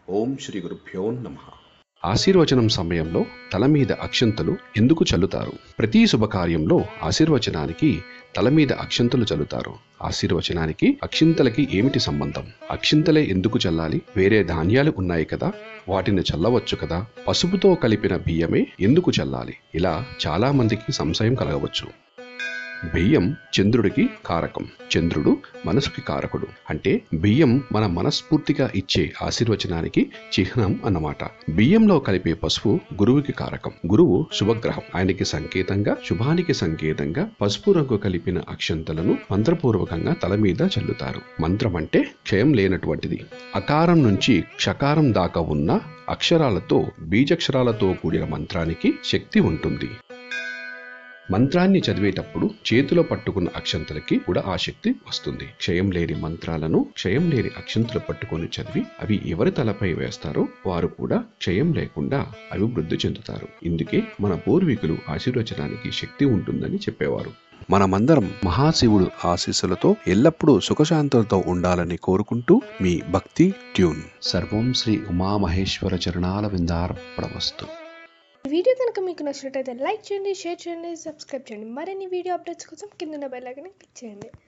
ఓం శ్రీ గురుభ్యో నమ ఆశీర్వచనం సమయంలో తల మీద అక్షంతలు ఎందుకు చల్లుతారు ప్రతి శుభకార్యంలో ఆశీర్వచనానికి తల మీద అక్షంతలు చల్లుతారు ఆశీర్వచనానికి అక్షింతలకి ఏమిటి సంబంధం అక్షింతలే ఎందుకు చల్లాలి వేరే ధాన్యాలు ఉన్నాయి కదా వాటిని చల్లవచ్చు కదా పసుపుతో కలిపిన బియ్యమే ఎందుకు చల్లాలి ఇలా చాలా మందికి సంశయం కలగవచ్చు బియ్యం చంద్రుడికి కారకం చంద్రుడు మనసుకి కారకుడు అంటే బియ్యం మన మనస్ఫూర్తిగా ఇచ్చే ఆశీర్వచనానికి చిహ్నం అన్నమాట బియ్యంలో కలిపే పసుపు గురువుకి కారకం గురువు శుభగ్రహం ఆయనకి సంకేతంగా శుభానికి సంకేతంగా పసుపు రంగు కలిపిన అక్షంతలను మంత్రపూర్వకంగా తల మీద చల్లుతారు మంత్రం అంటే క్షయం లేనటువంటిది అకారం నుంచి క్షకారం దాకా ఉన్న అక్షరాలతో బీజక్షరాలతో కూడిన మంత్రానికి శక్తి ఉంటుంది మంత్రాన్ని చదివేటప్పుడు చేతిలో పట్టుకున్న అక్షంతలకి కూడా ఆ శక్తి వస్తుంది క్షయం లేని మంత్రాలను క్షయం లేని అక్షంతలు పట్టుకొని చదివి అవి ఎవరి తలపై వేస్తారో వారు కూడా క్షయం లేకుండా అభివృద్ధి చెందుతారు ఇందుకే మన పూర్వీకులు ఆశీర్వచనానికి శక్తి ఉంటుందని చెప్పేవారు మనమందరం మహాశివుడు ఆశీస్సులతో ఎల్లప్పుడూ సుఖశాంతులతో ఉండాలని కోరుకుంటూ మీ భక్తి ట్యూన్ సర్వం శ్రీ ఉమామహేశ్వర చరణాల విందార్పణమస్తు ఈ వీడియో కనుక మీకు నచ్చినట్టయితే లైక్ చేయండి షేర్ చేయండి సబ్స్క్రైబ్ చేయండి మరిన్ని వీడియో అప్డేట్స్ కోసం కింద బెల్ ఐకాన్ క్లిక్ చేయండి